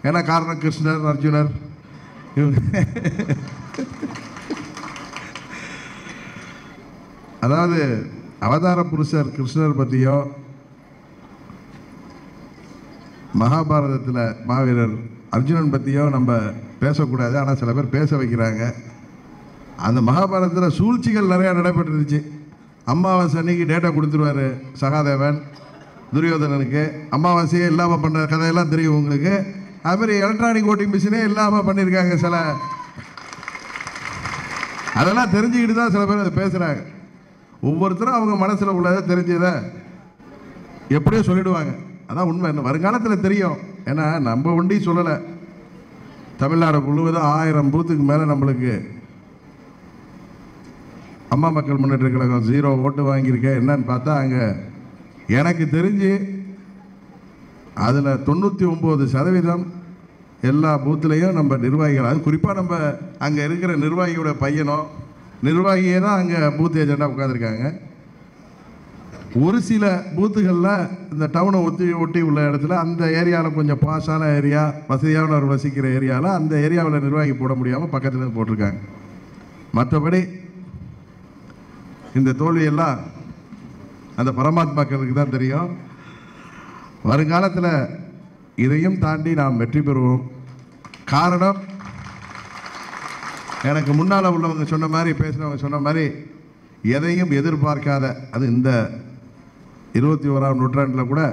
ஏன்னா காரணம் கிருஷ்ணர் அர்ஜுனர் இவங்க அதாவது அவதார புருஷர் கிருஷ்ணர் பற்றியோ மகாபாரதத்தில் மாவீரர் அர்ஜுனன் பற்றியோ நம்ம பேசக்கூடாது ஆனால் சில பேர் பேச வைக்கிறாங்க அந்த மகாபாரதத்தில் சூழ்ச்சிகள் நிறையா நடைபெற்றுருச்சு அமாவாசை அன்னைக்கு டேட்டா கொடுத்துருவாரு சகாதேவன் துரியோதனனுக்கு அமாவாசையே இல்லாமல் பண்ண கதையெல்லாம் தெரியும் உங்களுக்கு அது மாதிரி எலக்ட்ரானிக் ஓட்டிங் மிஷினே இல்லாமல் பண்ணியிருக்காங்க சில அதெல்லாம் தெரிஞ்சுக்கிட்டு தான் சில பேர் அதை பேசுகிறாங்க ஒவ்வொருத்தரும் அவங்க மனசில் உள்ளதை தெரிஞ்சதை எப்படியோ சொல்லிடுவாங்க அதான் உண்மை என்ன வருங்காலத்தில் தெரியும் ஏன்னா நம்ம ஒண்டி சொல்லலை தமிழ்நாடு முழுவதும் ஆயிரம் பூத்துக்கு மேலே நம்மளுக்கு அம்மா மக்கள் முன்னேற்ற கழகம் ஜீரோ ஓட்டு வாங்கியிருக்கேன் என்னன்னு பார்த்தா அங்கே எனக்கு தெரிஞ்சு அதில் தொண்ணூற்றி ஒம்பது சதவீதம் எல்லா பூத்துலேயும் நம்ம நிர்வாகிகள் அது குறிப்பாக நம்ம அங்கே இருக்கிற நிர்வாகியோட பையனோ நிர்வாகியே தான் அங்கே பூத் ஏஜெண்டாக உட்காந்துருக்காங்க ஒரு சில பூத்துகளில் இந்த டவுனை ஒத்தி ஒட்டி உள்ள இடத்துல அந்த ஏரியாவில் கொஞ்சம் பாஸான ஏரியா வசதியானவர் வசிக்கிற ஏரியாவில் அந்த ஏரியாவில் நிர்வாகி போட முடியாமல் பக்கத்துல இருந்து போட்டிருக்காங்க மற்றபடி இந்த தோல்வியெல்லாம் அந்த பரமாத்மாக்களுக்கு தான் தெரியும் வருங்காலத்தில் இதையும் தாண்டி நாம் வெற்றி பெறுவோம் காரணம் எனக்கு முன்னால் உள்ளவங்க சொன்ன மாதிரி பேசினவங்க சொன்ன மாதிரி எதையும் எதிர்பார்க்காத அது இந்த இருபத்தி ஓராம் நூற்றாண்டில் கூட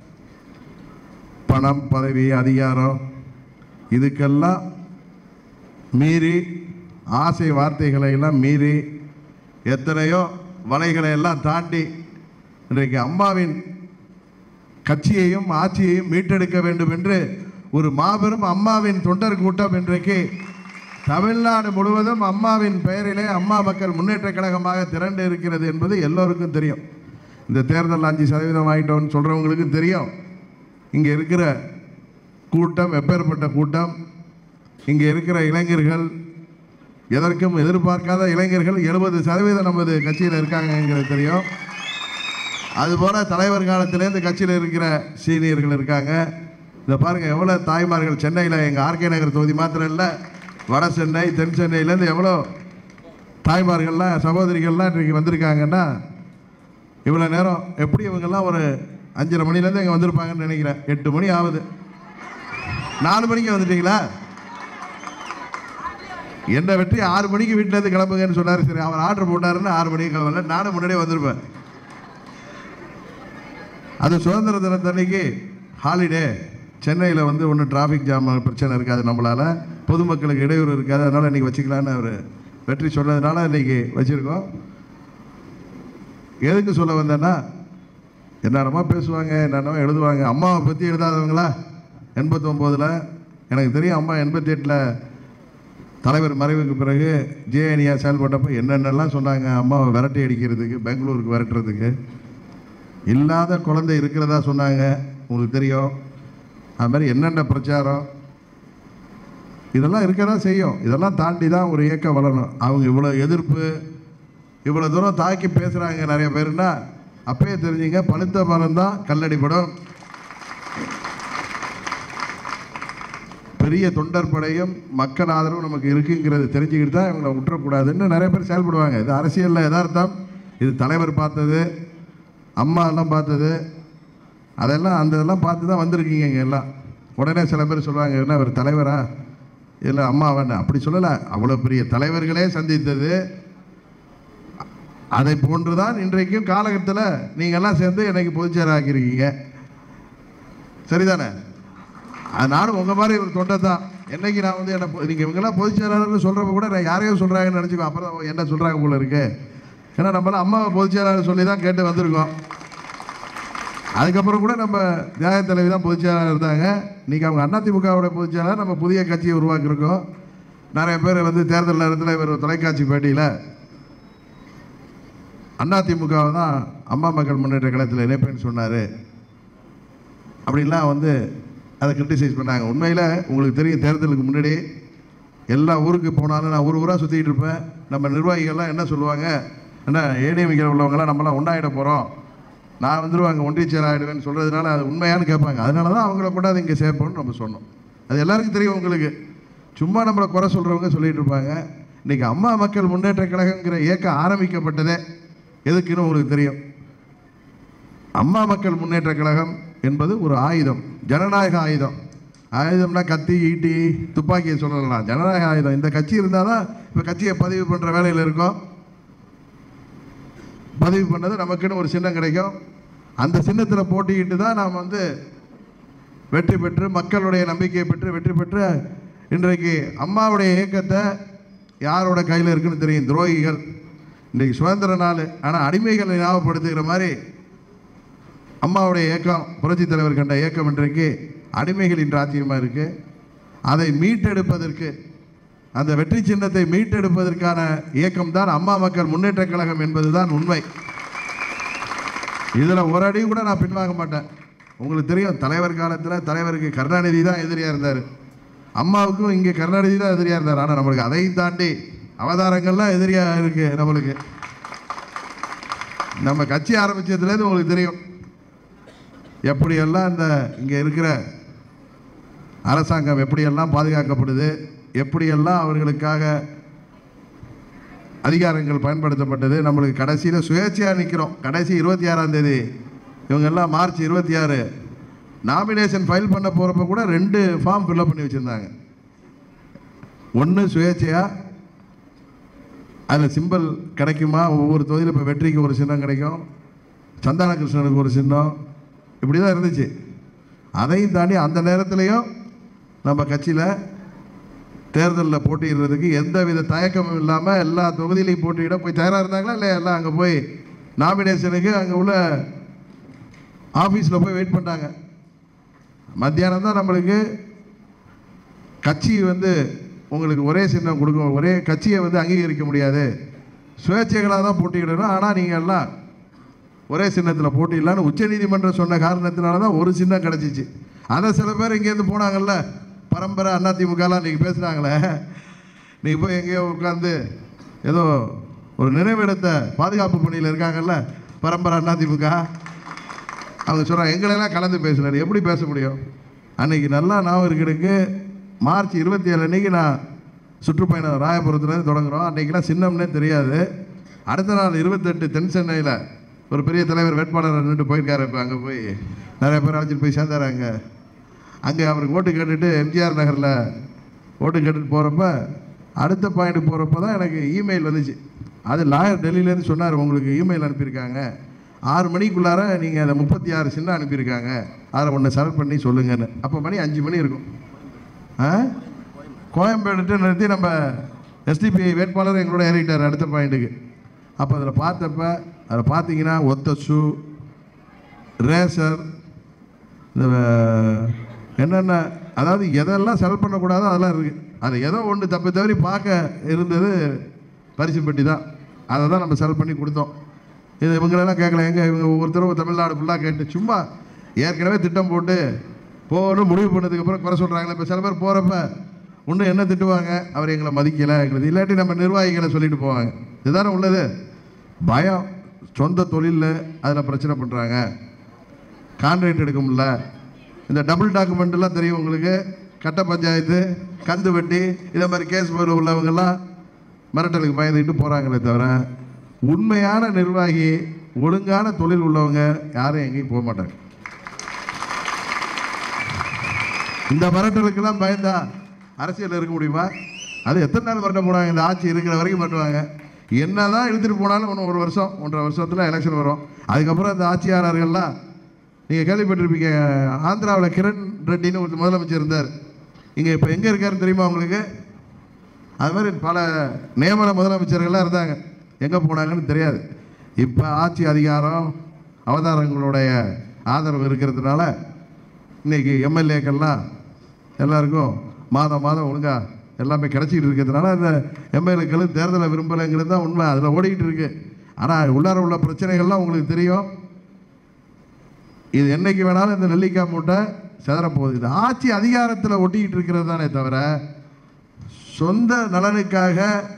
பணம் பதவி அதிகாரம் இதுக்கெல்லாம் மீறி ஆசை வார்த்தைகளை எல்லாம் மீறி எத்தனையோ வலைகளை எல்லாம் தாண்டி இன்றைக்கு அம்மாவின் கட்சியையும் ஆட்சியையும் மீட்டெடுக்க வேண்டும் என்று ஒரு மாபெரும் அம்மாவின் தொண்டர் கூட்டம் இன்றைக்கு தமிழ்நாடு முழுவதும் அம்மாவின் பெயரிலே அம்மா மக்கள் முன்னேற்ற கழகமாக திரண்டு இருக்கிறது என்பது எல்லோருக்கும் தெரியும் இந்த தேர்தல் அஞ்சு சதவீதம் ஆகிட்டோம்னு சொல்கிறவங்களுக்கு தெரியும் இங்கே இருக்கிற கூட்டம் எப்பேற்பட்ட கூட்டம் இங்கே இருக்கிற இளைஞர்கள் எதற்கும் எதிர்பார்க்காத இளைஞர்கள் எழுபது சதவீதம் நமது கட்சியில் இருக்காங்கங்கிறது தெரியும் அதுபோல் தலைவர் காலத்திலேருந்து கட்சியில் இருக்கிற சீனியர்கள் இருக்காங்க இந்த பாருங்கள் எவ்வளோ தாய்மார்கள் சென்னையில் எங்கள் ஆர்கே நகர் தொகுதி மாத்திரம் இல்லை வட சென்னை தென் சென்னையிலேருந்து எவ்வளோ தாய்மார்கள்லாம் சகோதரிகள்லாம் இன்றைக்கு வந்திருக்காங்கன்னா இவ்வளோ நேரம் எப்படி இவங்கெல்லாம் ஒரு அஞ்சரை மணிலேருந்து இங்கே வந்திருப்பாங்கன்னு நினைக்கிறேன் எட்டு மணி ஆகுது நாலு மணிக்கு வந்துட்டீங்களா என்ன வெற்றி ஆறு மணிக்கு வீட்டிலேருந்து கிளம்புங்கன்னு சொன்னார் சரி அவர் ஆர்டர் போட்டாருன்னு ஆறு மணிக்கு கிளம்பல நானும் முன்னாடியே வந்திருப்பேன் அது சுதந்திர தினத்தன்னைக்கு ஹாலிடே சென்னையில் வந்து ஒன்றும் டிராஃபிக் ஜாம் பிரச்சனை இருக்காது நம்மளால் பொதுமக்களுக்கு இடையூறு இருக்காது அதனால் இன்றைக்கி வச்சுக்கலான்னு அவர் வெற்றி சொன்னதுனால இன்றைக்கி வச்சுருக்கோம் எதுக்கு சொல்ல வந்தேன்னா என்னென்னமோ பேசுவாங்க என்னென்னமோ எழுதுவாங்க அம்மாவை பற்றி எழுதாதவங்களா எண்பத்தொம்போதில் எனக்கு தெரியும் அம்மா எண்பத்தி எட்டில் தலைவர் மறைவுக்கு பிறகு ஜேஎனியா செயல்பட்டப்போ என்னென்னலாம் சொன்னாங்க அம்மாவை விரட்டி அடிக்கிறதுக்கு பெங்களூருக்கு விரட்டுறதுக்கு இல்லாத குழந்தை இருக்கிறதா சொன்னாங்க உங்களுக்கு தெரியும் அது மாதிரி என்னென்ன பிரச்சாரம் இதெல்லாம் இருக்க தான் செய்யும் இதெல்லாம் தாண்டி தான் ஒரு இயக்கம் வளரணும் அவங்க இவ்வளோ எதிர்ப்பு இவ்வளோ தூரம் தாக்கி பேசுகிறாங்க நிறைய பேருன்னா அப்பயே தெரிஞ்சுங்க பழுத்த மரம் தான் கல்லடிப்படும் பெரிய தொண்டர் படையும் மக்கள் ஆதரவும் நமக்கு இருக்குங்கிறது தெரிஞ்சுக்கிட்டு தான் இவங்களை விட்டுறக்கூடாதுன்னு நிறைய பேர் செயல்படுவாங்க இது அரசியலில் யதார்த்தம் இது தலைவர் பார்த்தது அம்மா எல்லாம் பார்த்தது அதெல்லாம் அந்த இதெல்லாம் பார்த்து தான் வந்திருக்கீங்க இங்கே எல்லாம் உடனே சில பேர் சொல்லுவாங்க என்ன ஒரு தலைவரா இல்லை அம்மா வேண்டாம் அப்படி சொல்லலை அவ்வளோ பெரிய தலைவர்களே சந்தித்தது அதை போன்று தான் இன்றைக்கும் காலகட்டத்தில் நீங்கள்லாம் சேர்ந்து எனக்கு பொதுச்செயலாளர் ஆக்கியிருக்கீங்க சரிதானே அது நானும் உங்கள் மாதிரி ஒரு தொண்டை தான் என்னைக்கு நான் வந்து என்ன நீங்கள் இவங்கெல்லாம் பொதுச் செயலாளர்னு சொல்கிறப்ப கூட நான் யாரையும் சொல்கிறாங்கன்னு நினச்சிக்கோ அப்புறம் என்ன சொல்கிறாங்க போல இருக்கு ஏன்னா நம்மளாம் அம்மாவை பொதுச் செயலாளர் சொல்லி தான் கேட்டு வந்திருக்கோம் அதுக்கப்புறம் கூட நம்ம தியாக தலைவி தான் பொதுச் செயலாளர் இருந்தாங்க இன்றைக்கி அவங்க அதிமுகவோட பொதுச் செயலாளர் நம்ம புதிய கட்சியை உருவாக்கியிருக்கோம் நிறைய பேர் வந்து தேர்தல் நேரத்தில் இவர் தொலைக்காட்சி பேட்டியில் அதிமுகவை தான் அம்மா மக்கள் முன்னேற்ற கழகத்தில் இணைப்பேன்னு சொன்னார் அப்படின்லாம் வந்து அதை கிரிட்டிசைஸ் பண்ணாங்க உண்மையில் உங்களுக்கு தெரியும் தேர்தலுக்கு முன்னாடி எல்லா ஊருக்கு போனாலும் நான் ஊர் ஊராக சுற்றிக்கிட்டு இருப்பேன் நம்ம நிர்வாகிகள்லாம் என்ன சொல்லுவாங்க என்ன ஏடிஎம்கிற உள்ளவங்களாம் நம்மளாம் ஒன்றாயிட போகிறோம் நான் வந்துடுவாங்க ஒன்றிய செயல் ஆகிடுவேன்னு சொல்கிறதுனால அது உண்மையானு கேட்பாங்க அதனால தான் அவங்கள கொண்டாந்து இங்கே சேர்ப்போம்னு நம்ம சொன்னோம் அது எல்லாருக்கும் தெரியும் உங்களுக்கு சும்மா நம்மளை குறை சொல்கிறவங்க சொல்லிட்டு இருப்பாங்க இன்னைக்கு அம்மா மக்கள் முன்னேற்ற கழகங்கிற இயக்கம் ஆரம்பிக்கப்பட்டதே எதுக்குன்னு உங்களுக்கு தெரியும் அம்மா மக்கள் முன்னேற்ற கழகம் என்பது ஒரு ஆயுதம் ஜனநாயக ஆயுதம் ஆயுதம்னா கத்தி ஈட்டி துப்பாக்கியை சொல்லலாம் ஜனநாயக ஆயுதம் இந்த கட்சி இருந்தால் தான் இப்போ கட்சியை பதிவு பண்ணுற வேலையில் இருக்கோம் பதிவு பண்ணது நமக்குன்னு ஒரு சின்னம் கிடைக்கும் அந்த சின்னத்தில் போட்டிக்கிட்டு தான் நாம் வந்து வெற்றி பெற்று மக்களுடைய நம்பிக்கையை பெற்று வெற்றி பெற்று இன்றைக்கு அம்மாவுடைய இயக்கத்தை யாரோட கையில் இருக்குன்னு தெரியும் துரோகிகள் இன்றைக்கு சுதந்திர நாள் ஆனால் அடிமைகளை ஞாபகப்படுத்துகிற மாதிரி அம்மாவுடைய இயக்கம் புரட்சித் தலைவர் கண்ட இயக்கம் இன்றைக்கு அடிமைகளின் ராஜ்யமாக இருக்கு அதை மீட்டெடுப்பதற்கு அந்த வெற்றி சின்னத்தை மீட்டெடுப்பதற்கான இயக்கம் தான் அம்மா மக்கள் முன்னேற்ற கழகம் என்பதுதான் உண்மை இதில் ஒரு அடி கூட நான் பின்வாங்க மாட்டேன் உங்களுக்கு தெரியும் தலைவர் காலத்தில் தலைவருக்கு கருணாநிதி தான் எதிரியாக இருந்தார் அம்மாவுக்கும் இங்கே கருணாநிதி தான் எதிரியாக இருந்தார் ஆனால் நம்மளுக்கு அதையும் தாண்டி அவதாரங்கள்லாம் எதிரியாக இருக்கு நம்மளுக்கு நம்ம கட்சி ஆரம்பிச்சதுலேருந்து உங்களுக்கு தெரியும் எப்படியெல்லாம் இந்த இங்கே இருக்கிற அரசாங்கம் எப்படியெல்லாம் பாதுகாக்கப்படுது எப்படியெல்லாம் அவர்களுக்காக அதிகாரங்கள் பயன்படுத்தப்பட்டது நம்மளுக்கு கடைசியில் சுயேட்சையாக நிற்கிறோம் கடைசி இருபத்தி ஆறாம் தேதி இவங்கெல்லாம் மார்ச் இருபத்தி ஆறு நாமினேஷன் ஃபைல் பண்ண போகிறப்ப கூட ரெண்டு ஃபார்ம் ஃபில்அப் பண்ணி வச்சுருந்தாங்க ஒன்று சுயேட்சையாக அதில் சிம்பல் கிடைக்குமா ஒவ்வொரு தொகுதியில் இப்போ வெற்றிக்கு ஒரு சின்னம் கிடைக்கும் சந்தான கிருஷ்ணனுக்கு ஒரு சின்னம் இப்படி தான் இருந்துச்சு அதையும் தாண்டி அந்த நேரத்துலையும் நம்ம கட்சியில் தேர்தலில் போட்டியிடுறதுக்கு எந்த வித தயக்கமும் இல்லாமல் எல்லா தொகுதியிலையும் போட்டியிட போய் தயாராக இருந்தாங்களா இல்லையா எல்லாம் அங்கே போய் நாமினேஷனுக்கு அங்கே உள்ள ஆஃபீஸில் போய் வெயிட் பண்ணாங்க மத்தியானம் தான் நம்மளுக்கு கட்சி வந்து உங்களுக்கு ஒரே சின்னம் கொடுக்கும் ஒரே கட்சியை வந்து அங்கீகரிக்க முடியாது சுயேட்சைகளாக தான் போட்டியிடணும் ஆனால் நீங்கள் எல்லாம் ஒரே சின்னத்தில் போட்டியிடலான்னு உச்சநீதிமன்றம் சொன்ன காரணத்தினால தான் ஒரு சின்னம் கிடச்சிச்சு அதை சில பேர் இங்கேருந்து போனாங்கல்ல பரம்பரை அதிமுகலாம் இன்றைக்கி பேசுனாங்களே நீங்கள் போய் எங்கேயோ உட்காந்து ஏதோ ஒரு நினைவிடத்தை பாதுகாப்பு பணியில் இருக்காங்கல்ல பரம்பரை அதிமுக அவங்க சொல்கிறாங்க எங்களெல்லாம் கலந்து பேசுனார் எப்படி பேச முடியும் அன்னைக்கு நல்லா ஞாபகம் இருக்கிறதுக்கு மார்ச் இருபத்தி ஏழு அன்னைக்கு நான் சுற்றுப்பயணம் ராயபுரத்துலேருந்து தொடங்குறோம் அன்றைக்கெலாம் சின்னம்னே தெரியாது அடுத்த நாள் இருபத்தெட்டு தென் சென்னையில் ஒரு பெரிய தலைவர் வேட்பாளர் நின்று போயிருக்காரு இப்போ அங்கே போய் நிறைய பேர் அழைச்சிட்டு போய் சேர்ந்தாரு அங்கே அங்கே அவருக்கு ஓட்டு கேட்டுட்டு எம்ஜிஆர் நகரில் ஓட்டு கேட்டுட்டு போகிறப்ப அடுத்த பாயிண்ட் போகிறப்ப தான் எனக்கு இமெயில் வந்துச்சு அது லாயர் டெல்லியிலேருந்து சொன்னார் உங்களுக்கு இமெயில் அனுப்பியிருக்காங்க ஆறு மணிக்குள்ளார நீங்கள் அதை முப்பத்தி ஆறு சின்ன அனுப்பியிருக்காங்க அதில் ஒன்று செலக்ட் பண்ணி சொல்லுங்கன்னு அப்போ மணி அஞ்சு மணி இருக்கும் ஆ கோயம்பேடு நிறுத்தி நம்ம எஸ்டிபி வேட்பாளர் எங்களோட ஏறிட்டார் அடுத்த பாயிண்ட்டுக்கு அப்போ அதில் பார்த்தப்ப அதில் பார்த்தீங்கன்னா ஒத்த ஷூ ரேசர் இந்த அஹ், என்னென்ன அதாவது எதெல்லாம் செலக்ட் பண்ணக்கூடாதோ அதெல்லாம் இருக்குது அது ஏதோ ஒன்று தப்பி தவறி பார்க்க இருந்தது பரிசு பெட்டி தான் அதை தான் நம்ம செலக்ட் பண்ணி கொடுத்தோம் இது இவங்களெல்லாம் கேட்கல எங்க இவங்க ஒவ்வொருத்தரும் தமிழ்நாடு ஃபுல்லாக கேட்டு சும்மா ஏற்கனவே திட்டம் போட்டு போகணும் முடிவு பண்ணதுக்கப்புறம் குறை சொல்கிறாங்களே இப்போ சில பேர் போகிறப்ப இன்னும் என்ன திட்டுவாங்க அவர் எங்களை மதிக்கலை எங்களுக்கு இல்லாட்டி நம்ம நிர்வாகிகளை சொல்லிட்டு போவாங்க இதுதானே உள்ளது பயம் சொந்த தொழிலில் அதில் பிரச்சனை பண்ணுறாங்க கான்ட்ராக்ட் எடுக்க முடியல இந்த டபுள் டாக்குமெண்ட்லாம் தெரியும் உங்களுக்கு கட்ட பஞ்சாயத்து கந்து வெட்டி இதை மாதிரி கேஸ் போல உள்ளவங்கெல்லாம் மிரட்டலுக்கு பயந்துக்கிட்டு போகிறாங்களே தவிர உண்மையான நிர்வாகி ஒழுங்கான தொழில் உள்ளவங்க யாரும் எங்கேயும் போக மாட்டாங்க இந்த மிரட்டலுக்கெல்லாம் பயந்தா அரசியல் இருக்க முடியுமா அது எத்தனை நாள் மிரட்ட போனாங்க இந்த ஆட்சி இருக்கிற வரைக்கும் மிரட்டுவாங்க என்னதான் இழுத்துட்டு போனாலும் இன்னும் ஒரு வருஷம் ஒன்றரை வருஷத்தில் எலெக்ஷன் வரும் அதுக்கப்புறம் இந்த ஆட்சியாளர்கள்லாம் நீங்கள் கேள்விப்பட்டிருப்பீங்க ஆந்திராவில் கிரண் ரெட்டின்னு ஒரு முதலமைச்சர் இருந்தார் இங்கே இப்போ எங்கே இருக்காருன்னு தெரியுமா உங்களுக்கு அது மாதிரி பல நியமன முதலமைச்சர்கள்லாம் இருந்தாங்க எங்கே போனாங்கன்னு தெரியாது இப்போ ஆட்சி அதிகாரம் அவதாரங்களுடைய ஆதரவு இருக்கிறதுனால இன்னைக்கு எம்எல்ஏக்கள்லாம் எல்லாருக்கும் மாதம் மாதம் ஒழுங்கா எல்லாமே கிடைச்சிட்டு இருக்கிறதுனால அந்த எம்எல்ஏக்களும் தேர்தலை விரும்பலைங்கிறது தான் உண்மை அதில் ஓடிக்கிட்டு இருக்கு ஆனால் உள்ளார உள்ள பிரச்சனைகள்லாம் உங்களுக்கு தெரியும் இது என்னைக்கு வேணாலும் இந்த நெல்லிக்காய் மூட்டை செதறப்போகுது இது ஆட்சி அதிகாரத்தில் ஒட்டிக்கிட்டு இருக்கிறது தானே தவிர சொந்த நலனுக்காக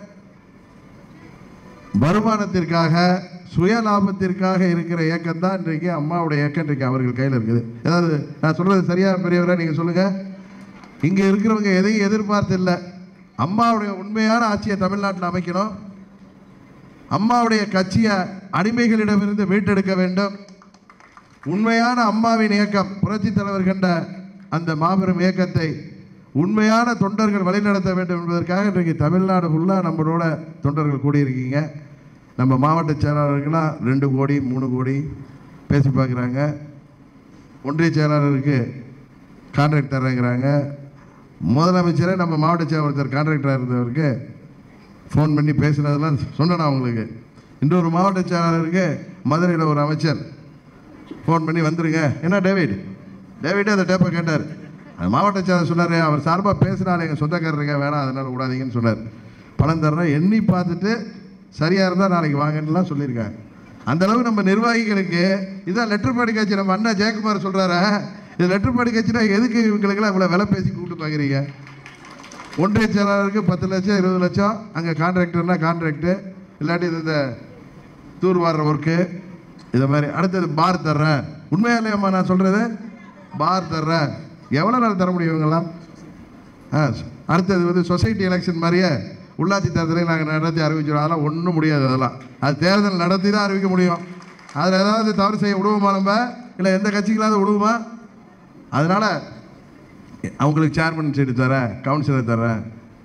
வருமானத்திற்காக சுய லாபத்திற்காக இருக்கிற இயக்கம் தான் இன்றைக்கு அம்மாவுடைய இயக்கம் இன்றைக்கு அவர்கள் கையில் இருக்குது ஏதாவது நான் சொல்கிறது சரியா பெரியவரா நீங்கள் சொல்லுங்கள் இங்கே இருக்கிறவங்க எதையும் எதிர்பார்த்து இல்லை அம்மாவுடைய உண்மையான ஆட்சியை தமிழ்நாட்டில் அமைக்கணும் அம்மாவுடைய கட்சியை அடிமைகளிடமிருந்து மீட்டெடுக்க வேண்டும் உண்மையான அம்மாவின் இயக்கம் புரட்சித் தலைவர் கண்ட அந்த மாபெரும் இயக்கத்தை உண்மையான தொண்டர்கள் வழிநடத்த வேண்டும் என்பதற்காக இன்றைக்கு தமிழ்நாடு ஃபுல்லாக நம்மளோட தொண்டர்கள் கூடியிருக்கீங்க நம்ம மாவட்ட செயலாளர்கள்லாம் ரெண்டு கோடி மூணு கோடி பேசி பார்க்குறாங்க ஒன்றிய செயலாளருக்கு கான்ட்ராக்ட் தர்றேங்கிறாங்க முதலமைச்சரே நம்ம மாவட்ட செயலாளர் கான்ட்ராக்டராக இருந்தவருக்கு ஃபோன் பண்ணி பேசுனதெல்லாம் சொன்னேன் அவங்களுக்கு இன்னொரு மாவட்ட செயலாளருக்கு மதுரையில் ஒரு அமைச்சர் ஃபோன் பண்ணி வந்துருங்க என்ன டேவிட் டேவிடே அந்த டேப்பை கேட்டார் அது மாவட்ட செயலர் சொன்னார் அவர் சார்பாக பேசினார் எங்கள் சொந்தக்காரருங்க வேணாம் அதனால் விடாதீங்கன்னு சொன்னார் பணம் தர்றேன் எண்ணி பார்த்துட்டு சரியாக இருந்தால் நாளைக்கு வாங்கன்னுலாம் சொல்லியிருக்காங்க அந்த அளவு நம்ம நிர்வாகிகளுக்கு இதான் லெட்டர் பாடி கட்சி நம்ம அண்ணா ஜெயக்குமார் சொல்கிறாரா இது லெட்டர் பாடி கட்சினா எதுக்கு இவங்களுக்கெல்லாம் இவ்வளோ விலை பேசி கூப்பிட்டு பார்க்குறீங்க ஒன்றிய செயலாளருக்கு பத்து லட்சம் இருபது லட்சம் அங்கே கான்ட்ராக்டர்னா கான்ட்ராக்டு இல்லாட்டி இது இந்த தூர் வாடுற ஒர்க்கு இதை மாதிரி அடுத்தது பார் தர்றேன் உண்மையா இல்லையாம்மா நான் சொல்கிறது பார் தர்றேன் எவ்வளோ நாள் தர முடியும் இவங்கெல்லாம் ஆ அடுத்தது வந்து சொசைட்டி எலெக்ஷன் மாதிரியே உள்ளாட்சி தேர்தலை நாங்கள் நடத்தி அறிவிச்சிடும் அதெல்லாம் ஒன்றும் முடியாது அதெல்லாம் அது தேர்தல் நடத்தி தான் அறிவிக்க முடியும் அதில் ஏதாவது தவறு செய்ய விடுவோமா நம்ம இல்லை எந்த கட்சிகளாவது விடுவோமா அதனால் அவங்களுக்கு சேர்மன் சீட்டு தரேன் கவுன்சிலர் தரேன்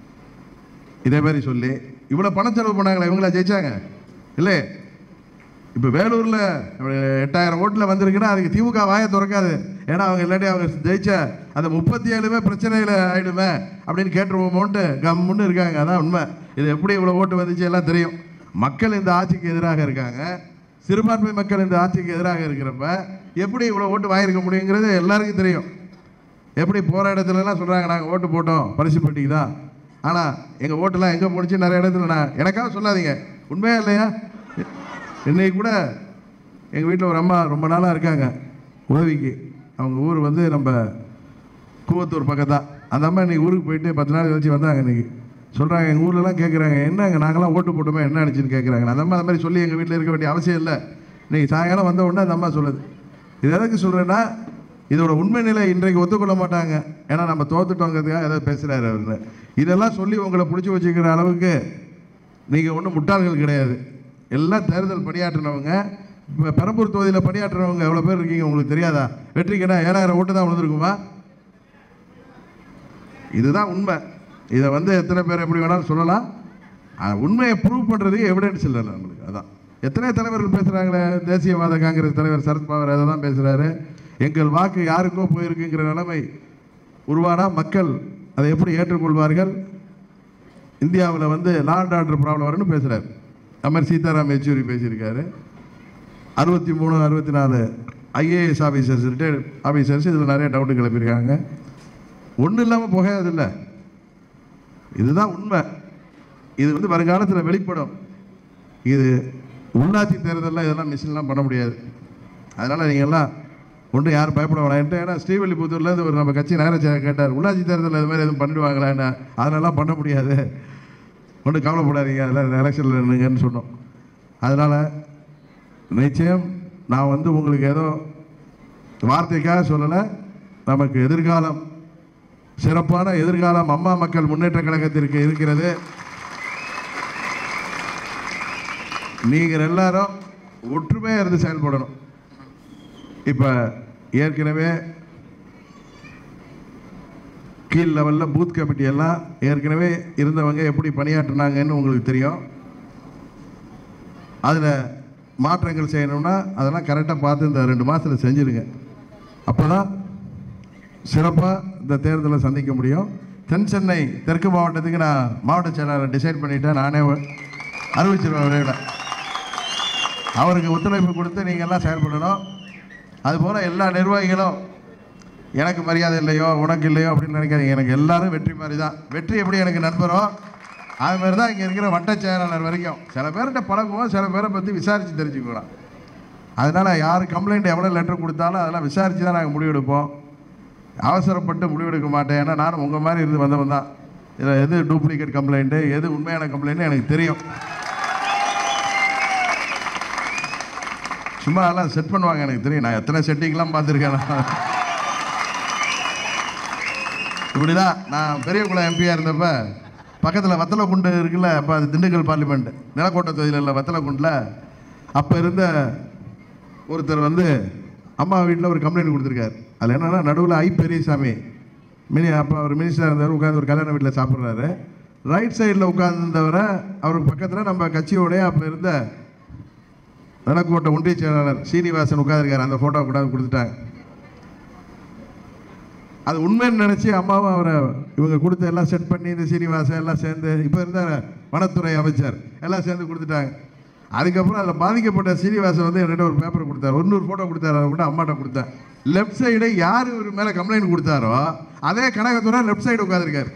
இதே மாதிரி சொல்லி இவ்வளோ பணம் செலவு பண்ணாங்களே இவங்களா ஜெயிச்சாங்க இல்லை இப்போ வேலூரில் எட்டாயிரம் ஓட்டில் வந்திருக்குன்னா அதுக்கு திமுக வாயை திறக்காது ஏன்னா அவங்க இல்லாட்டி அவங்க ஜெயிச்ச அந்த முப்பத்தி ஏழுமே பிரச்சனையில் ஆயிடுமே அப்படின்னு கேட்டுருவோமோன்ட்டு கம்முன்னு இருக்காங்க அதான் உண்மை இது எப்படி இவ்வளோ ஓட்டு வந்துச்சு எல்லாம் தெரியும் மக்கள் இந்த ஆட்சிக்கு எதிராக இருக்காங்க சிறுபான்மை மக்கள் இந்த ஆட்சிக்கு எதிராக இருக்கிறப்ப எப்படி இவ்வளோ ஓட்டு வாங்கியிருக்க முடியுங்கிறது எல்லாருக்கும் தெரியும் எப்படி போகிற இடத்துலலாம் சொல்கிறாங்க நாங்கள் ஓட்டு போட்டோம் பரிசு பெட்டிக்கு தான் ஆனால் எங்கள் ஓட்டெல்லாம் எங்கே போணுச்சு நிறைய இடத்துல நான் எனக்காக சொல்லாதீங்க உண்மையா இல்லையா இன்னைக்கு கூட எங்கள் வீட்டில் ஒரு அம்மா ரொம்ப நாளாக இருக்காங்க உதவிக்கு அவங்க ஊர் வந்து நம்ம கூவத்தூர் பக்கத்தான் அந்த அம்மா இன்னைக்கு ஊருக்கு போயிட்டு பத்து நாள் கழிச்சு வந்தாங்க இன்னைக்கு சொல்கிறாங்க எங்கள் ஊர்லலாம் கேட்குறாங்க என்னங்க நாங்களாம் ஓட்டு போட்டோமே என்ன நினச்சின்னு கேட்குறாங்க அந்த அம்மா அந்த மாதிரி சொல்லி எங்கள் வீட்டில் இருக்க வேண்டிய அவசியம் இல்லை இன்னைக்கு சாயங்காலம் வந்த உடனே அந்த அம்மா சொல்லுது இது எதுக்கு சொல்கிறேன்னா இதோட உண்மை நிலை இன்றைக்கு ஒத்துக்கொள்ள மாட்டாங்க ஏன்னா நம்ம தோத்துட்டோங்கிறதுக்காக ஏதோ பேசுகிறாரு அவர் இதெல்லாம் சொல்லி உங்களை பிடிச்சி வச்சுக்கிற அளவுக்கு நீங்கள் ஒன்றும் முட்டாள்கள் கிடையாது எல்லாம் தேர்தல் பணியாற்றினவங்க இப்போ பெரம்பூர் தொகுதியில் பணியாற்றினவங்க எவ்வளோ பேர் இருக்கீங்க உங்களுக்கு தெரியாதா வெற்றிக்குன்னா ஏழாயிரம் ஓட்டு தான் விழுந்திருக்குமா இதுதான் உண்மை இதை வந்து எத்தனை பேர் எப்படி வேணாலும் சொல்லலாம் ஆனா, உண்மையை ப்ரூவ் பண்ணுறதுக்கு எவிடன்ஸ் இல்லை நம்மளுக்கு அதான் எத்தனை தலைவர்கள் பேசுகிறாங்களே தேசியவாத காங்கிரஸ் தலைவர் சரத்பவார் அதை தான் பேசுகிறாரு எங்கள் வாக்கு யாருக்கோ போயிருக்குங்கிற நிலைமை உருவானா மக்கள் அதை எப்படி ஏற்றுக்கொள்வார்கள் இந்தியாவில் வந்து லாண்ட் ஆர்டர் ப்ராப்ளம் வரும்னு பேசுகிறார் அது மாதிரி சீதாராம் யெச்சூரி பேசியிருக்காரு அறுபத்தி மூணு அறுபத்தி நாலு ஐஏஎஸ் ஆஃபீஸர்ஸ் ரிட்டையர்டு ஆஃபீஸர்ஸ் இதில் நிறைய டவுட்டு கிளப்பியிருக்காங்க ஒன்றும் இல்லாமல் புகையாதில்லை இதுதான் உண்மை இது வந்து வருங்காலத்தில் வெளிப்படும் இது உள்ளாட்சி தேர்தலில் இதெல்லாம் மிஷின்லாம் பண்ண முடியாது அதனால் நீங்கள்லாம் ஒன்றும் யாரும் பயப்பட வேணான்ட்டு ஏன்னா ஸ்ரீவில்லிபுத்தூர்லேருந்து ஒரு நம்ம கட்சி நகர செயலர் கேட்டார் உள்ளாட்சி தேர்தலில் இது மாதிரி எதுவும் பண்ணிடுவாங்களான்னு அதனாலாம் பண்ண முடியாது ஒன்றும் கவலைப்படாதீங்க அதெல்லாம் எலெக்ஷனில் நின்னுங்கன்னு சொன்னோம் அதனால் நிச்சயம் நான் வந்து உங்களுக்கு ஏதோ வார்த்தைக்காக சொல்லலை நமக்கு எதிர்காலம் சிறப்பான எதிர்காலம் அம்மா மக்கள் முன்னேற்ற கழகத்திற்கு இருக்கிறது நீங்கள் எல்லாரும் ஒற்றுமையாக இருந்து செயல்படணும் இப்போ ஏற்கனவே கீழ் லெவலில் பூத் கமிட்டி எல்லாம் ஏற்கனவே இருந்தவங்க எப்படி பணியாற்றினாங்கன்னு உங்களுக்கு தெரியும் அதில் மாற்றங்கள் செய்யணும்னா அதெல்லாம் கரெக்டாக பார்த்து இந்த ரெண்டு மாதத்தில் செஞ்சுருங்க அப்போ தான் சிறப்பாக இந்த தேர்தலை சந்திக்க முடியும் தென் சென்னை தெற்கு மாவட்டத்துக்கு நான் மாவட்ட செயலாளர் டிசைட் பண்ணிட்டேன் நானே அறிவிச்சிருவேன் விரைவில் அவருக்கு ஒத்துழைப்பு கொடுத்து நீங்கள் எல்லாம் செயல்படணும் அதுபோல் எல்லா நிர்வாகிகளும் எனக்கு மரியாதை இல்லையோ உனக்கு இல்லையோ அப்படின்னு நினைக்காதீங்க எனக்கு எல்லாரும் வெற்றி மாதிரி தான் வெற்றி எப்படி எனக்கு நண்பரோ அது மாதிரி தான் இங்கே இருக்கிற வட்ட செயலாளர் வரைக்கும் சில பேர்கிட்ட பழகுவோம் சில பேரை பற்றி விசாரித்து தெரிஞ்சுக்கலாம் அதனால் யார் கம்ப்ளைண்ட் எவ்வளோ லெட்டர் கொடுத்தாலும் அதெல்லாம் விசாரித்து தான் நாங்கள் முடிவெடுப்போம் அவசரப்பட்டு முடிவெடுக்க மாட்டேன் ஏன்னா நானும் உங்கள் மாதிரி இருந்து வந்தவன் தான் இதில் எது டூப்ளிகேட் கம்ப்ளைண்ட்டு எது உண்மையான கம்ப்ளைண்ட்டு எனக்கு தெரியும் சும்மா எல்லாம் செட் பண்ணுவாங்க எனக்கு தெரியும் நான் எத்தனை செட்டிங்லாம் பார்த்துருக்கேன் நான். இப்படிதான் நான் பெரியகுளம் எம்பியாக இருந்தப்ப பக்கத்தில் வத்தலக்குண்டு இருக்குல்ல அப்போ அது திண்டுக்கல் பார்லிமெண்ட் நிலக்கோட்டை தொகுதியில் இல்லை வத்தலக்குண்டில் அப்போ இருந்த ஒருத்தர் வந்து அம்மா வீட்டில் ஒரு கம்ப்ளைண்ட் கொடுத்துருக்காரு அதில் என்னன்னா நடுவில் ஐ பெரியசாமி மினி அப்போ அவர் மினிஸ்டர் இருந்தார் உட்காந்து ஒரு கல்யாண வீட்டில் சாப்பிட்றாரு ரைட் சைடில் உட்கார்ந்திருந்தவரை அவருக்கு பக்கத்தில் நம்ம கட்சியோடைய அப்போ இருந்த நிலக்கோட்டை ஒன்றிய செயலாளர் சீனிவாசன் உட்காந்துருக்காரு அந்த ஃபோட்டோ கூட கொடுத்துட்டாங்க அது உண்மைன்னு நினச்சி அம்மாவும் அவரை இவங்க கொடுத்து எல்லாம் செட் பண்ணி இந்த சீனிவாசன் எல்லாம் சேர்ந்து இப்போ இருந்த வனத்துறை அமைச்சர் எல்லாம் சேர்ந்து கொடுத்துட்டாங்க அதுக்கப்புறம் அதில் பாதிக்கப்பட்ட சீனிவாசன் வந்து என்கிட்ட ஒரு பேப்பர் கொடுத்தாரு இன்னொரு ஃபோட்டோ கொடுத்தாரு அதை கூட அம்மாட்ட கொடுத்தேன் லெஃப்ட் சைடு யார் இவர் மேலே கம்ப்ளைண்ட் கொடுத்தாரோ அதே கனகத்துறை லெஃப்ட் சைடு உட்காந்துருக்காரு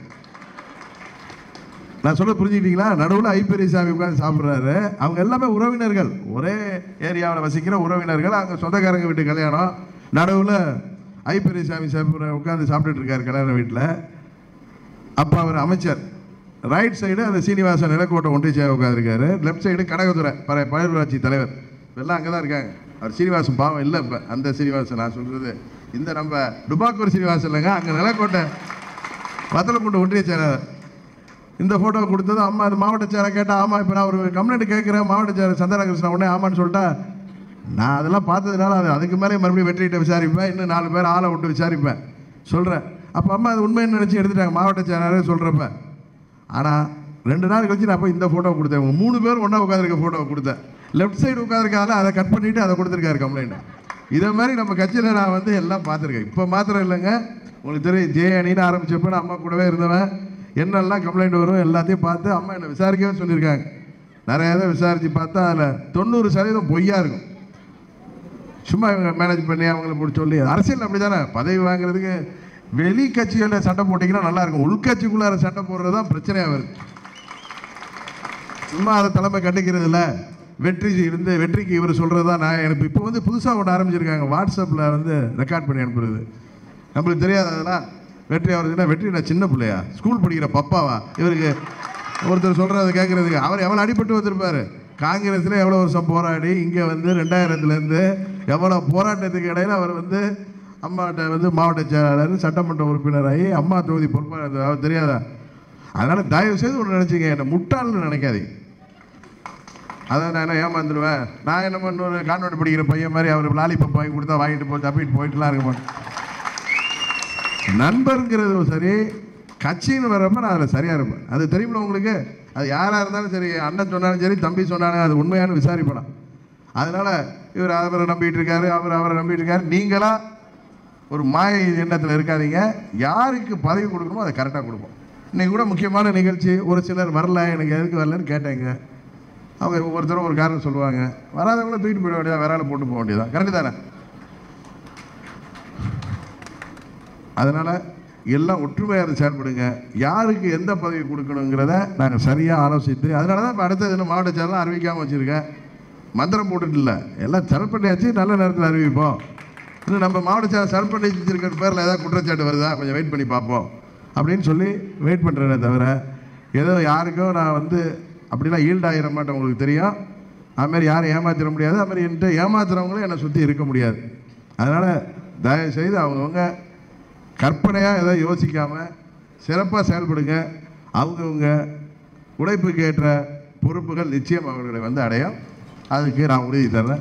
நான் சொல்ல புரிஞ்சுக்கிட்டீங்களா நடுவில் ஐப்பெரியசாமி உட்காந்து சாப்பிட்றாரு அவங்க எல்லாமே உறவினர்கள் ஒரே ஏரியாவில் வசிக்கிற உறவினர்கள் அங்கே சொந்தக்காரங்க வீட்டு கல்யாணம் நடுவில் ஐப்பெரியசாமி சாப்பிட்ற உட்காந்து சாப்பிட்டுட்டு இருக்காரு கல்யாண வீட்டில் அப்போ அவர் அமைச்சர் ரைட் சைடு அந்த சீனிவாசன் நிலக்கோட்டை ஒன்றிய செயலர் உட்காந்துருக்காரு லெஃப்ட் சைடு கனகதுரை பழைய பயிர்வளர்ச்சி தலைவர் எல்லாம் அங்கே தான் இருக்காங்க அவர் சீனிவாசன் பாவம் இல்லை இப்போ அந்த சீனிவாசன் நான் சொல்கிறது இந்த நம்ம டுபாக்கூர் சீனிவாசன் இல்லைங்க அங்கே நிலக்கோட்டை வத்தலக்குண்டு ஒன்றிய செயலாளர் இந்த ஃபோட்டோ கொடுத்தது அம்மா அது மாவட்ட சேரை கேட்டால் ஆமாம் இப்போ நான் ஒரு கம்ப்ளைண்ட் கேட்குறேன் மாவட்ட சேர் சந்திரகிருஷ்ணன் உடனே ஆமான்னு சொல்லிட்டா நான் அதெல்லாம் பார்த்ததுனால அது அதுக்கு மேலே மறுபடியும் வெற்றிகிட்ட விசாரிப்பேன் இன்னும் நாலு பேர் ஆளை விட்டு விசாரிப்பேன் சொல்கிறேன் அப்போ அம்மா அது உண்மைன்னு நினச்சி எடுத்துட்டாங்க மாவட்ட செயலாளரே சொல்கிறப்ப ஆனால் ரெண்டு நாள் கழிச்சு நான் போய் இந்த ஃபோட்டோ கொடுத்தேன் இவங்க மூணு பேர் ஒன்றா உட்காந்துருக்க ஃபோட்டோ கொடுத்தேன் லெஃப்ட் சைடு உட்காந்துருக்கால அதை கட் பண்ணிவிட்டு அதை கொடுத்துருக்காரு கம்ப்ளைண்ட் இதே மாதிரி நம்ம கட்சியில் நான் வந்து எல்லாம் பார்த்துருக்கேன் இப்போ மாத்திரம் இல்லைங்க உங்களுக்கு தெரியும் ஜே அணின்னு ஆரம்பிச்சப்ப நான் அம்மா கூடவே இருந்தவன் என்னெல்லாம் கம்ப்ளைண்ட் வரும் எல்லாத்தையும் பார்த்து அம்மா என்னை விசாரிக்கவே சொல்லியிருக்காங்க நிறைய இதை விசாரித்து பார்த்தா அதில் தொண்ணூறு சதவீதம் பொய்யா இருக்கும் சும்மா இவங்க மேனேஜ் பண்ணி அவங்கள பிடிச்சி சொல்லி அரசியல் அப்படி தானே பதவி வாங்குறதுக்கு வெளி கட்சிகளில் சண்டை போட்டிங்கன்னா நல்லா இருக்கும் உள்கட்சிக்குள்ளார சண்டை போடுறது தான் பிரச்சனையாக வருது சும்மா அதை தலைமை கண்டிக்கிறது இல்லை வெற்றி இருந்து வெற்றிக்கு இவர் சொல்கிறது தான் நான் எனக்கு இப்போ வந்து புதுசாக ஒன்று ஆரம்பிச்சிருக்காங்க வாட்ஸ்அப்பில் வந்து ரெக்கார்ட் பண்ணி அனுப்புறது நம்மளுக்கு தெரியாது அதெல்லாம் வெற்றி அவருக்கு வெற்றி நான் சின்ன பிள்ளையா ஸ்கூல் படிக்கிற பப்பாவா இவருக்கு ஒருத்தர் சொல்கிறத கேட்குறதுக்கு அவர் எவ்வளோ அடிபட்டு வந்திருப்பாரு காங்கிரஸில் எவ்வளோ வருஷம் போராடி இங்கே வந்து ரெண்டாயிரத்துலேருந்து எவ்வளோ போராட்டத்துக்கு இடையில அவர் வந்து அம்மாட்ட வந்து மாவட்ட செயலாளர் சட்டமன்ற உறுப்பினராகி அம்மா தொகுதி பொறுப்பாளர் அவர் தெரியாதா அதனால் தயவு செய்து ஒன்று நினச்சிங்க என்னை முட்டாள்னு நினைக்காதீங்க அதை நான் என்ன ஏமாந்துருவேன் நான் என்னமோ இன்னொரு கான்வெண்ட் படிக்கிற பையன் மாதிரி அவர் லாலிபப் வாங்கி கொடுத்தா வாங்கிட்டு போ தப்பிட்டு போயிட்டுலாம் இருக்க மாட்டேன் நண்பருங்கிறது சரி கட்சின்னு வர்றப்ப நான் அதில் சரியாக இருப்பேன் அது தெரியுமில உங்களுக்கு அது யாராக இருந்தாலும் சரி அண்ணன் சொன்னாலும் சரி தம்பி சொன்னாலும் அது உண்மையான விசாரிப்பலாம் அதனால் இவர் அவரை நம்பிட்டு இருக்காரு அவர் அவரை நம்பிட்டு இருக்காரு நீங்களா ஒரு மாய எண்ணத்தில் இருக்காதீங்க யாருக்கு பதவி கொடுக்கணுமோ அதை கரெக்டாக கொடுப்போம் இன்னைக்கு கூட முக்கியமான நிகழ்ச்சி ஒரு சிலர் வரல எனக்கு எதுக்கு வரலன்னு கேட்டேங்க அவங்க ஒவ்வொருத்தரும் ஒரு காரணம் சொல்லுவாங்க வராதவங்கள தூக்கிட்டு போயிட வேண்டியதான் வேற ஆளை போட்டு போக வேண்டியதான் கரெக்டு தானே அதனால் எல்லாம் ஒற்றுமையாக செயல்படுங்க யாருக்கு எந்த பதவி கொடுக்கணுங்கிறத நாங்கள் சரியாக ஆலோசித்து அதனால தான் இப்போ அடுத்தது இன்னும் மாவட்ட செயலாம் அறிவிக்காமல் வச்சுருக்கேன் மந்திரம் போட்டுட்டு இல்லை எல்லாம் செலவு பண்ணியாச்சு நல்ல நேரத்தில் அறிவிப்போம் இன்னும் நம்ம மாவட்ட செயலர் செலவு பண்ணி வச்சிருக்கிற பேரில் ஏதாவது குற்றச்சாட்டு வருதா கொஞ்சம் வெயிட் பண்ணி பார்ப்போம் அப்படின்னு சொல்லி வெயிட் பண்ணுறேனே தவிர ஏதோ யாருக்கும் நான் வந்து அப்படிலாம் ஈல்ட் ஆகிட மாட்டேன் உங்களுக்கு தெரியும் அதுமாரி யாரும் ஏமாத்திட முடியாது அதுமாரி என்கிட்ட ஏமாத்துறவங்களும் என்னை சுற்றி இருக்க முடியாது அதனால் தயவு செய்து அவங்கவுங்க கற்பனையாக எதை யோசிக்காமல் சிறப்பாக செயல்படுங்க அவங்கவுங்க உழைப்புக்கு ஏற்ற பொறுப்புகள் நிச்சயம் அவர்களை வந்து அடையும் அதுக்கு நான் உறுதி தர்றேன்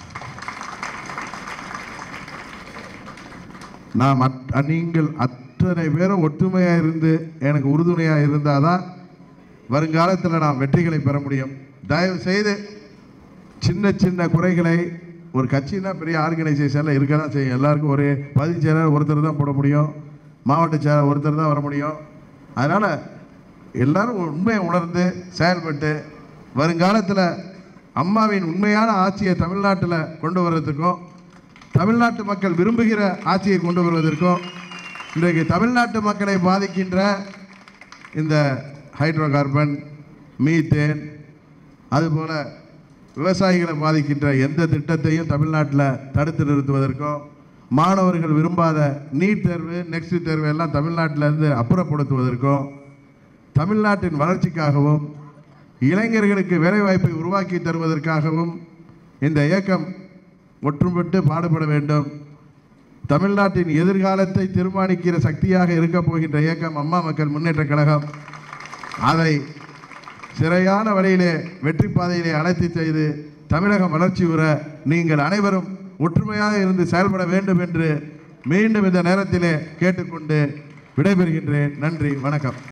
நான் மற்ற நீங்கள் அத்தனை பேரும் ஒற்றுமையாக இருந்து எனக்கு உறுதுணையாக இருந்தால் தான் வருங்காலத்தில் நாம் வெற்றிகளை பெற முடியும் தயவு செய்து சின்ன சின்ன குறைகளை ஒரு கட்சினா பெரிய ஆர்கனைசேஷனில் இருக்க தான் செய்யும் எல்லாருக்கும் ஒரு பதிவு செயலர் ஒருத்தர் தான் போட முடியும் மாவட்ட செயலர் ஒருத்தர் தான் வர முடியும் அதனால் எல்லாரும் உண்மையை உணர்ந்து செயல்பட்டு வருங்காலத்தில் அம்மாவின் உண்மையான ஆட்சியை தமிழ்நாட்டில் கொண்டு வர்றதுக்கும் தமிழ்நாட்டு மக்கள் விரும்புகிற ஆட்சியை கொண்டு வருவதற்கும் இன்றைக்கு தமிழ்நாட்டு மக்களை பாதிக்கின்ற இந்த ஹைட்ரோ கார்பன் மீத்தேன் அதுபோல் விவசாயிகளை பாதிக்கின்ற எந்த திட்டத்தையும் தமிழ்நாட்டில் தடுத்து நிறுத்துவதற்கும் மாணவர்கள் விரும்பாத நீட் தேர்வு நெக்ஸ்ட் தேர்வு எல்லாம் தமிழ்நாட்டிலேருந்து அப்புறப்படுத்துவதற்கும் தமிழ்நாட்டின் வளர்ச்சிக்காகவும் இளைஞர்களுக்கு வேலைவாய்ப்பை உருவாக்கி தருவதற்காகவும் இந்த இயக்கம் ஒற்றுப்பட்டு பாடுபட வேண்டும் தமிழ்நாட்டின் எதிர்காலத்தை தீர்மானிக்கிற சக்தியாக இருக்கப் போகின்ற இயக்கம் அம்மா மக்கள் முன்னேற்றக் கழகம் அதை சிறையான வழியிலே வெற்றி பாதையிலே அழைத்து செய்து தமிழகம் வளர்ச்சி உற நீங்கள் அனைவரும் ஒற்றுமையாக இருந்து செயல்பட வேண்டும் என்று மீண்டும் இந்த நேரத்திலே கேட்டுக்கொண்டு விடைபெறுகின்றேன் நன்றி வணக்கம்